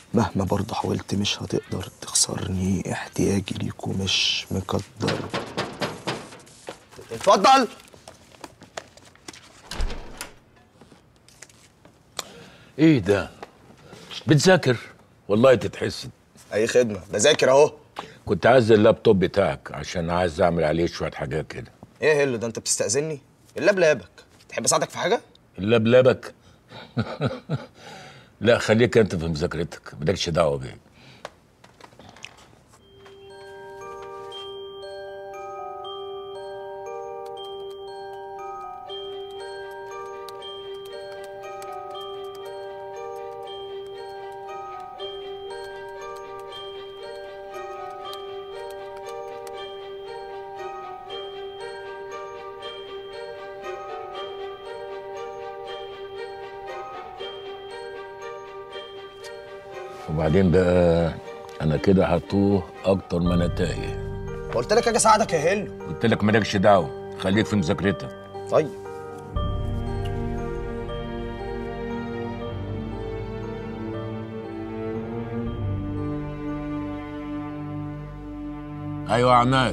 مهما برضه حاولت مش هتقدر تخسرني احتياجي ليكوا مش مقدر اتفضل ايه ده بتذاكر والله تتحسد اي خدمه بذاكر اهو كنت عايز اللابتوب بتاعك عشان عايز اعمل عليه شويه حاجات كده ايه هلو ده انت بتستأذني اللاب لابك تحب اساعدك في حاجه اللاب لابك لا خليك انت في مذاكرتك مالكش دعوه بيه وبعدين بقى انا كده هتوه اكتر ما انا تايه قلت لك اجي اساعدك يا هلو قلت لك مالكش دعوه خليك في مذاكرتك طيب ايوه يا عماد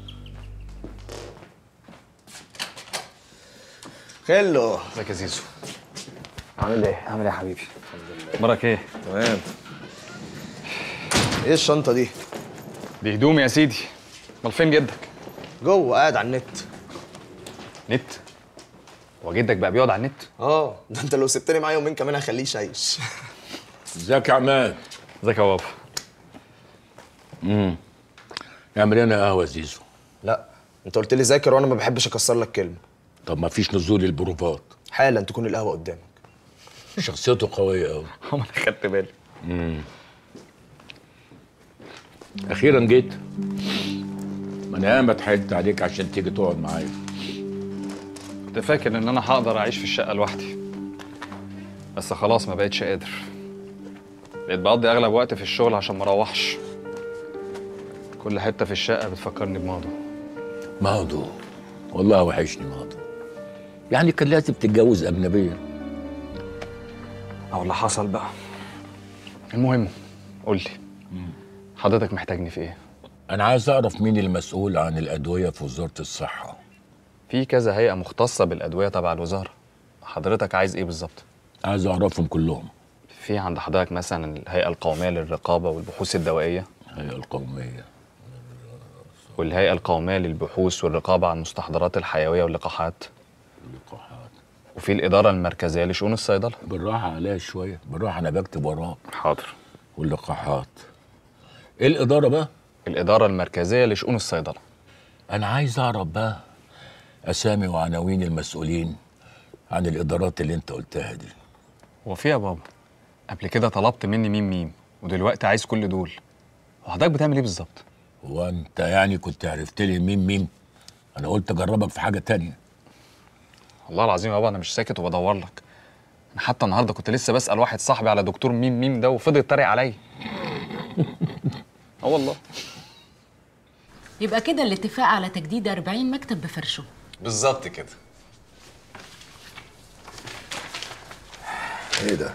هلو ازيك يا زيزو عامل ايه عامل ايه يا حبيبي اخبارك ايه تمام ايه الشنطه دي دي هدومي يا سيدي امال فين جدك جوه قاعد على النت نت هو جدك بقى بيقعد على النت اه ده انت لو سبتني معايا يومين كمان هخليه يشيش ازيك يا عماد ازيك يا بابا اعمل لنا قهوه زيزو لا انت قلت لي ذاكر وانا ما بحبش اكسر لك كلمه طب ما فيش نزول البروفات حالا تكون القهوه قدامك شخصيته قويه قوي هو انا خدت بالي اخيرا جيت ما انا ياما اتحايلت عليك عشان تيجي تقعد معايا كنت فاكر ان انا هقدر اعيش في الشقه لوحدي بس خلاص ما بقتش قادر بقيت بقضي اغلب وقت في الشغل عشان ما اروحش كل حته في الشقه بتفكرني بماضي ماضو والله وحشني ماضو يعني كان لازم تتجوز اجنبيه او اللي حصل بقى المهم قول لي حضرتك محتاجني في ايه انا عايز اعرف مين المسؤول عن الادويه في وزاره الصحه في كذا هيئه مختصه بالادويه تبع الوزاره حضرتك عايز ايه بالظبط عايز اعرفهم كلهم في عند حضرتك مثلا الهيئه القوميه للرقابه والبحوث الدوائيه الهيئه القوميه والهيئه القوميه للبحوث والرقابه على المستحضرات الحيويه واللقاحات اللقاحات وفي الاداره المركزيه لشؤون الصيدله بالراحه عليا شويه بالراحه انا بكتب وراك حاضر واللقاحات ايه الاداره بقى الاداره المركزيه لشؤون الصيدله انا عايز اعرف بقى اسامي وعناوين المسؤولين عن الادارات اللي انت قلتها دي هو في يا بابا قبل كده طلبت مني ميم ميم ودلوقتي عايز كل دول هو حضرتك بتعمل ايه بالظبط هو انت يعني كنت عرفت لي مين مين انا قلت اجربك في حاجه تانية والله العظيم يا بابا انا مش ساكت وبدور لك انا حتى النهارده كنت لسه بسال واحد صاحبي على دكتور ميم ميم ده وفضل يتريق عليا اه والله يبقى كده الاتفاق على تجديد 40 مكتب بفرشه بالظبط كده ايه ده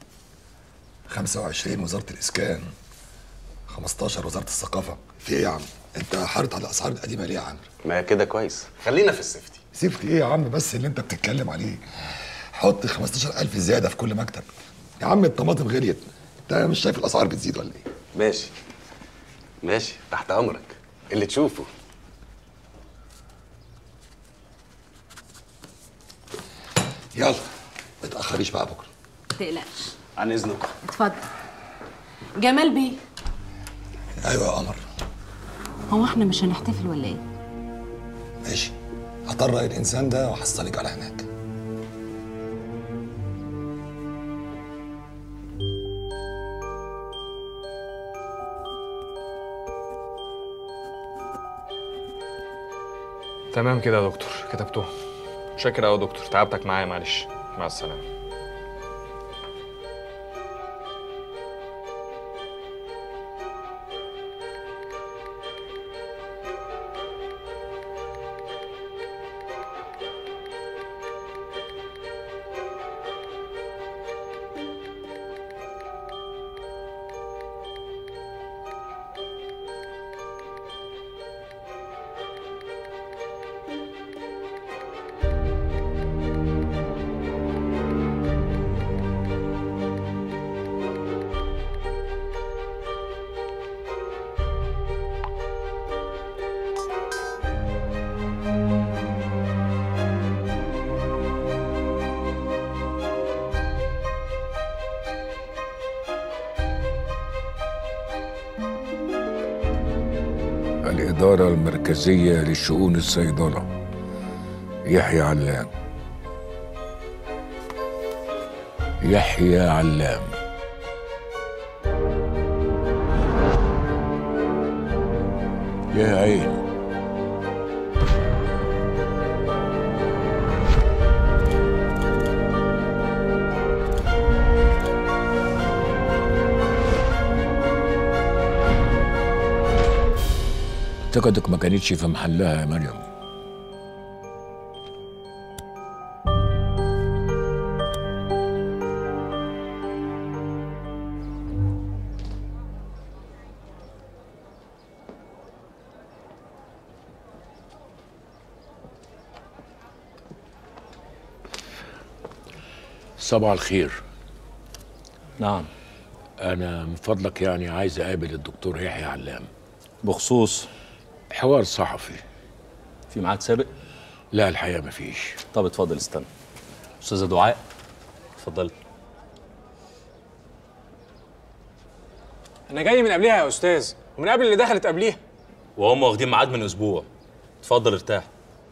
25 وزارة الإسكان 15 وزارة الثقافة في ايه يا عم؟ انت حارت على الأسعار القديمة ليه يا عم؟ ما هي كده كويس خلينا في السيفتي سيفتي ايه يا عم بس اللي انت بتتكلم عليه حط 15000 زيادة في كل مكتب يا عم الطماطم غليت انت مش شايف الأسعار بتزيد ولا ايه؟ ماشي ماشي تحت امرك اللي تشوفه يلا ما تأخريش بقى بكرة تقلقش عن اذنكم اتفضل جمال بيه ايوه يا قمر هو احنا مش هنحتفل ولا ايه ماشي هطرق الإنسان ده وهحصلك على هناك تمام كده يا دكتور كتبتهم شاكر قوي يا دكتور تعبتك معايا معلش مع السلامه الإدارة المركزية لشؤون الصيدلة يحيى علام يحيى علام يا عين اعتقدك ما كانتش في محلها يا مريم صباح الخير نعم انا من فضلك يعني عايز اقابل الدكتور يحيى علام بخصوص حوار صحفي في ميعاد سابق لا الحقيقه مفيش طب اتفضل استنى استاذه دعاء اتفضلي انا جاي من قبلها يا استاذ ومن قبل اللي دخلت قبليها وهم واخدين ميعاد من اسبوع اتفضل ارتاح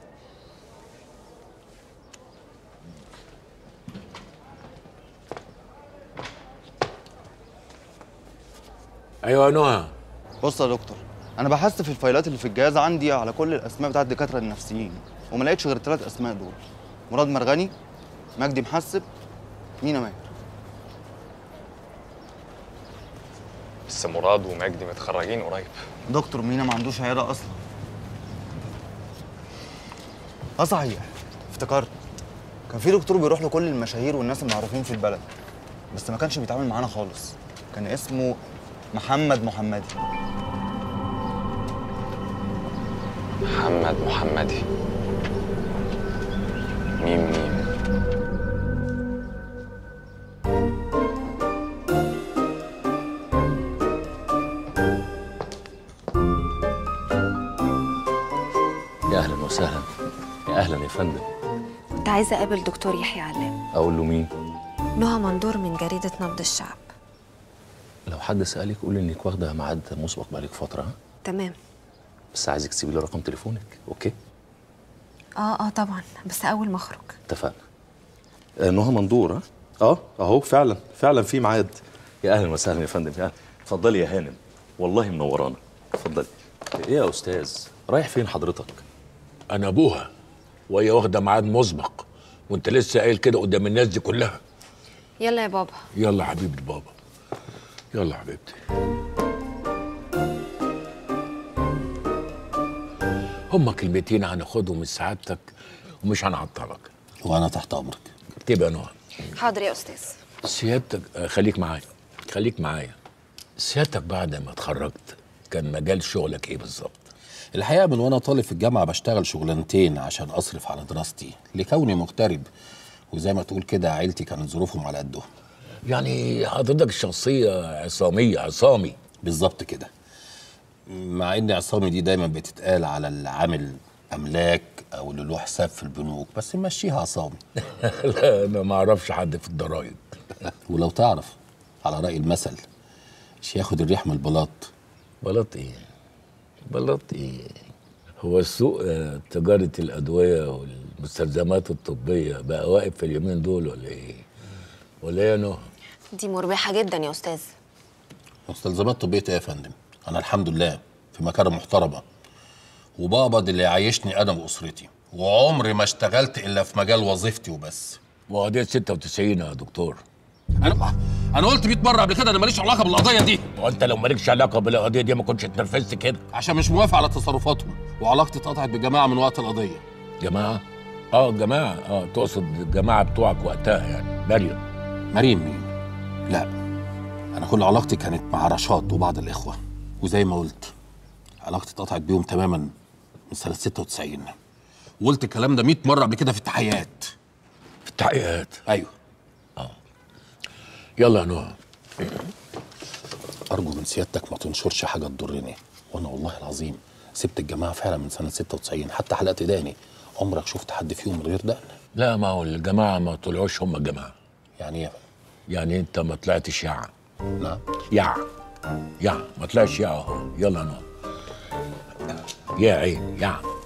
ايوه يا نهى بص يا دكتور انا بحثت في الفايلات اللي في الجهاز عندي على كل الاسماء بتاعت الدكاتره النفسيين وما لقيتش غير الثلاث اسماء دول مراد مرغني مجدي محسب مينا ماهر بس مراد ومجدي متخرجين قريب دكتور مينا ما عندوش عياده اصلا اه صحيح افتكرت كان في دكتور بيروح لكل المشاهير والناس المعروفين في البلد بس ما كانش بيتعامل معانا خالص كان اسمه محمد محمدي محمد محمدي ميم ميم يا اهلا وسهلا يا اهلا يا فندم كنت عايزة أقابل دكتور يحيى علام اقول له مين نهى مندور من جريدة نبض الشعب لو حد سالك قول انك واخده ميعاد مسبق بقالك فتره ها تمام بس عايزك تسيبي لي رقم تليفونك اوكي اه اه طبعا بس أول ما أخرج اتفقنا آه نهى مندور ها اه اهو فعلا فعلا في ميعاد يا اهلا وسهلا يا فندم يا أهلا. اتفضلي يا هانم والله منورانا اتفضلي ايه يا استاذ رايح فين حضرتك انا ابوها وهي واخده ميعاد مسبق وانت لسه قايل كده قدام الناس دي كلها يلا يا بابا يلا حبيبه بابا يلا حبيبتي هما كلمتين هناخدهم من سعادتك ومش هنعطلك وانا تحت امرك اكتب يا نهى حاضر يا أستاذ سيادتك آه، خليك معايا خليك معايا سيادتك بعد ما اتخرجت كان مجال شغلك ايه بالظبط الحقيقه من وانا طالب في الجامعه بشتغل شغلانتين عشان اصرف على دراستي لكوني مغترب وزي ما تقول كده عيلتي كانت ظروفهم على قدهم يعني حضرتك شخصيه عصاميه عصامي بالظبط كده مع ان عصامي دي دايما بتتقال على اللي عامل املاك او اللي له حساب في البنوك بس مشيها عصامي لا انا ما اعرفش حد في الضرايب ولو تعرف على راي المثل مش ياخد الريح من البلاط بلاط ايه بلاط ايه هو السوق آه، تجارة الأدوية والمستلزمات الطبية بقى واقف في اليومين دول ولا إيه؟ ولا إيه يا نهى؟ دي مربحة جدا يا أستاذ مستلزمات طبيه ايه يا فندم انا الحمد لله في مكانه محترمه وبقبض اللي يعيشني انا واسرتي وعمري ما اشتغلت الا في مجال وظيفتي وبس وقضية 96 يا دكتور انا انا قلت 100 مره قبل كده انا ماليش علاقه بالقضيه دي وأنت لو مالكش علاقة بالقضية دي ما كنتش اتنرفزت كده عشان مش موافق على تصرفاتهم وعلاقتي اتقطعت بالجماعه من وقت القضيه جماعة؟ آه جماعة آه تقصد الجماعة بتوعك وقتها يعني مريم مريم مين لا انا كل علاقتي كانت مع رشاد وبعض الاخوه وزي ما قلت علاقتي اتقطعت بيهم تماما من سنه 96 وقلت الكلام ده 100 مره قبل كده في التحقيقات في التحقيقات ايوه يلا يا نهى ارجو من سيادتك ما تنشرش حاجه تضرني وانا والله العظيم سبت الجماعه فعلا من سنه 96 حتى حلقت داني عمرك شفت حد فيهم من غير دقن لا ما هو الجماعة ما طلعوش هم الجماعة يعني ايه يعني أنت ما طلعتش يع نعم يع يع ما طلعش يع أهو يلا يا نهى يا عيني يا عم